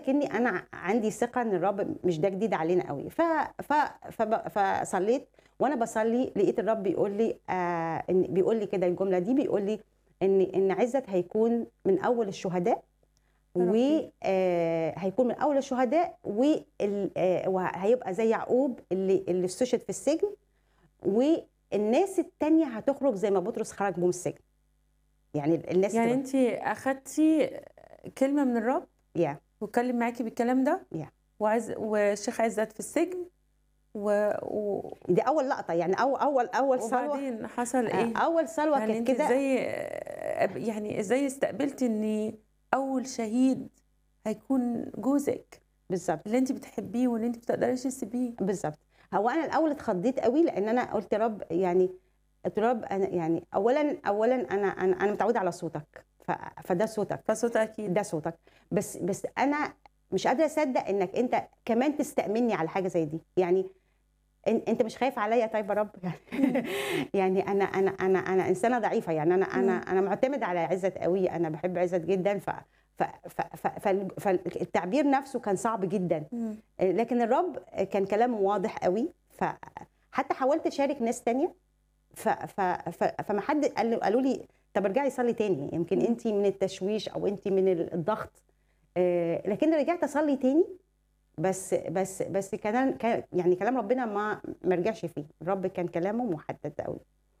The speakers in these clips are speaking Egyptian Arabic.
لكني انا ع- عندي ثقه ان الرب مش ده جديد علينا قوي ف ف فب- فصليت وانا بصلي لقيت الرب بيقول لي آه إن بيقول لي كده الجمله دي بيقول لي ان ان عزت هيكون من اول الشهداء يا ربي. وهيكون من اول الشهداء وال- آه، وهيبقى زي يعقوب اللي اللي استشهد في السجن والناس التانية هتخرج زي ما بطرس خرج بهم السجن يعني الناس يعني تبقى- انت اخدتي كلمه من الرب يا واتكلم معاكي بالكلام ده Yeah. وعز والشيخ عزت في السجن و... و... دي اول لقطه يعني اول اول اول صلوه وبعدين حصل ايه؟ اول صلوه يعني كانت انت كده ازاي يعني ازاي استقبلتي ان اول شهيد هيكون جوزك بالظبط اللي انت بتحبيه واللي انت بتقدريش تسيبيه بالظبط هو انا الاول اتخضيت قوي لان انا قلت يا رب يعني قلت يا رب انا يعني اولا اولا انا انا انا متعوده على صوتك ف... فده صوتك فصوت اكيد ده صوتك بس بس انا مش قادره اصدق انك انت كمان تستأمني على حاجه زي دي يعني إن- انت مش خايف عليا طيب يا رب يعني يعني انا انا انا انا انسانه ضعيفه يعني انا انا مم. انا معتمده على عزت قوي انا بحب عزت جدا ف ف ف ف فال- فالتعبير نفسه كان صعب جدا مم. لكن الرب كان كلامه واضح قوي فحتى حاولت اشارك ناس تانية ف ف ف فما حد قال قالوا لي طب ارجعي صلي تاني يمكن مم. انت من التشويش او انت من الضغط آه، لكن رجعت اصلي تاني بس بس بس كان كان- يعني كلام ربنا ما ما رجعش فيه الرب كان كلامه محدد قوي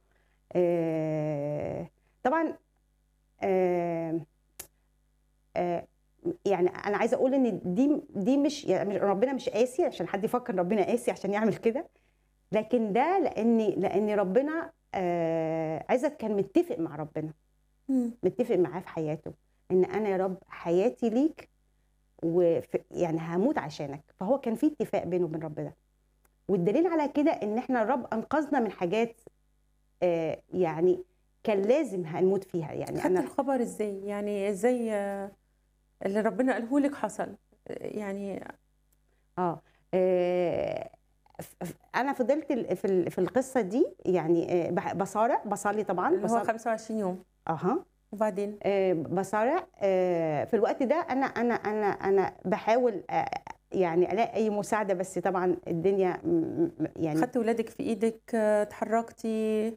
آه، طبعا آه، آه، يعني انا عايزه اقول ان دي دي مش يعني ربنا مش قاسي عشان حد يفكر إن ربنا قاسي عشان يعمل كده لكن ده لاني لان ربنا آه، عزت كان متفق مع ربنا مم. متفق معاه في حياته ان انا يا رب حياتي ليك وفي يعني هموت عشانك فهو كان في اتفاق بينه وبين ربنا والدليل على كده ان احنا الرب انقذنا من حاجات آه، يعني كان لازم هنموت فيها يعني خدت انا الخبر ازاي يعني ازاي آه، اللي ربنا قاله لك حصل يعني اه آه، ف- ف- انا فضلت ال- في ال- في القصه دي يعني آه، بح- بصارع بصلي طبعا اللي هو بصلي 25 يوم اها وبعدين آه، بصارع آه، في الوقت ده انا انا انا انا بحاول آه، يعني الاقي اي مساعده بس طبعا الدنيا م- م- يعني خدتي ولادك في ايدك آه، اتحركتي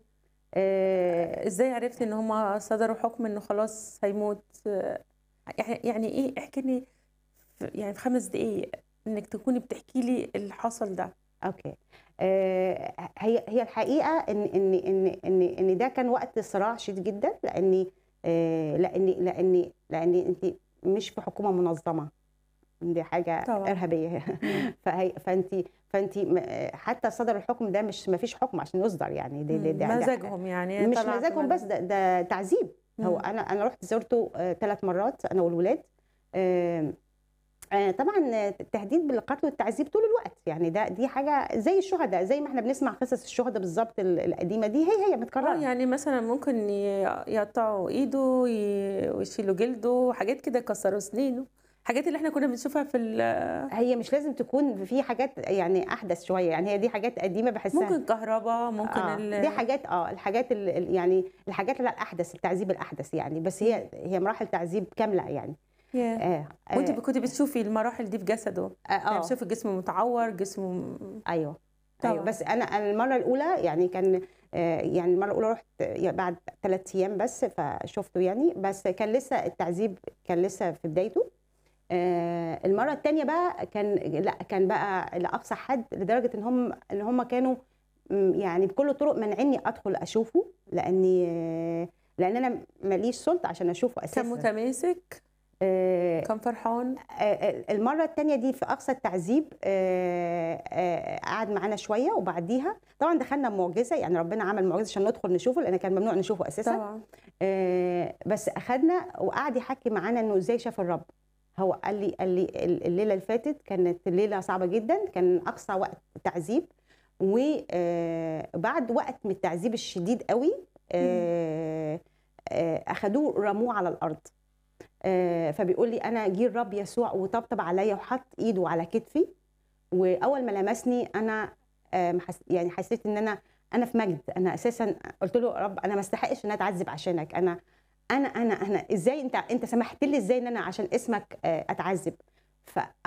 آه، ازاي عرفتي ان هم صدروا حكم انه خلاص هيموت آه، يعني يعني ايه احكي لي في- يعني في خمس دقايق انك تكوني بتحكي لي اللي حصل ده اوكي آه، هي هي الحقيقه ان ان ان ان ان ده كان وقت صراع شديد جدا لاني آه، لاني لاني لاني انت مش في حكومه منظمه دي حاجه طبعاً. ارهابيه فهي فانت فانت م- حتى صدر الحكم ده مش ما فيش حكم عشان يصدر يعني دي دي, دي ده- مزاجهم يعني مش طلع مزاجهم كمان. بس ده, ده تعذيب هو مم. انا انا رحت زرته ثلاث مرات انا والولاد آم، آه، طبعا التهديد بالقتل والتعذيب طول الوقت يعني ده دي حاجه زي الشهداء زي ما احنا بنسمع قصص الشهداء بالظبط ال- القديمه دي هي هي اه متكرره يعني مثلا ممكن ي- يقطعوا ايده ي- ويشيلوا جلده حاجات كده يكسروا سنينه حاجات اللي احنا كنا بنشوفها في ال- هي مش لازم تكون في حاجات يعني احدث شويه يعني هي دي حاجات قديمه بحسها ممكن كهرباء ممكن آه ال- دي حاجات اه الحاجات ال- ال- يعني الحاجات اللي الاحدث التعذيب الاحدث يعني بس هي هي مراحل تعذيب كامله يعني ياه. اه وانت آه، كنت بتشوفي المراحل دي في جسده آه, يعني آه بتشوفي جسمه متعور جسمه م- ايوه طبعاً. ايوه بس انا أنا المره الاولى يعني كان آه، يعني المره الاولى رحت يعني بعد ثلاث ايام بس فشفته يعني بس كان لسه التعذيب كان لسه في بدايته آه، المره الثانيه بقى كان لا كان بقى لاقصى حد لدرجه ان هم ان هم كانوا م، يعني بكل الطرق منعني ادخل اشوفه لاني آه، لان انا ماليش سلطه عشان اشوفه اساسا كان متماسك آه، كان فرحان آه، المره الثانيه دي في اقصى التعذيب آه، آه، قعد معانا شويه وبعديها طبعا دخلنا معجزه يعني ربنا عمل معجزه عشان ندخل نشوفه لان كان ممنوع نشوفه اساسا طبعا آه، بس اخدنا وقعد يحكي معانا انه ازاي شاف الرب هو قال لي قال لي الليله اللي فاتت كانت الليله صعبه جدا كان اقصى وقت تعذيب وبعد وقت من التعذيب الشديد قوي آه، آه، اخدوه رموه على الارض آه، فبيقول لي انا جه الرب يسوع وطبطب عليا وحط ايده على كتفي واول ما لمسني انا آه، محس- يعني حسيت ان انا انا في مجد انا اساسا قلت له يا رب انا ما استحقش ان أنا اتعذب عشانك انا انا انا انا ازاي انت انت سمحت لي ازاي ان انا عشان اسمك آه، اتعذب ف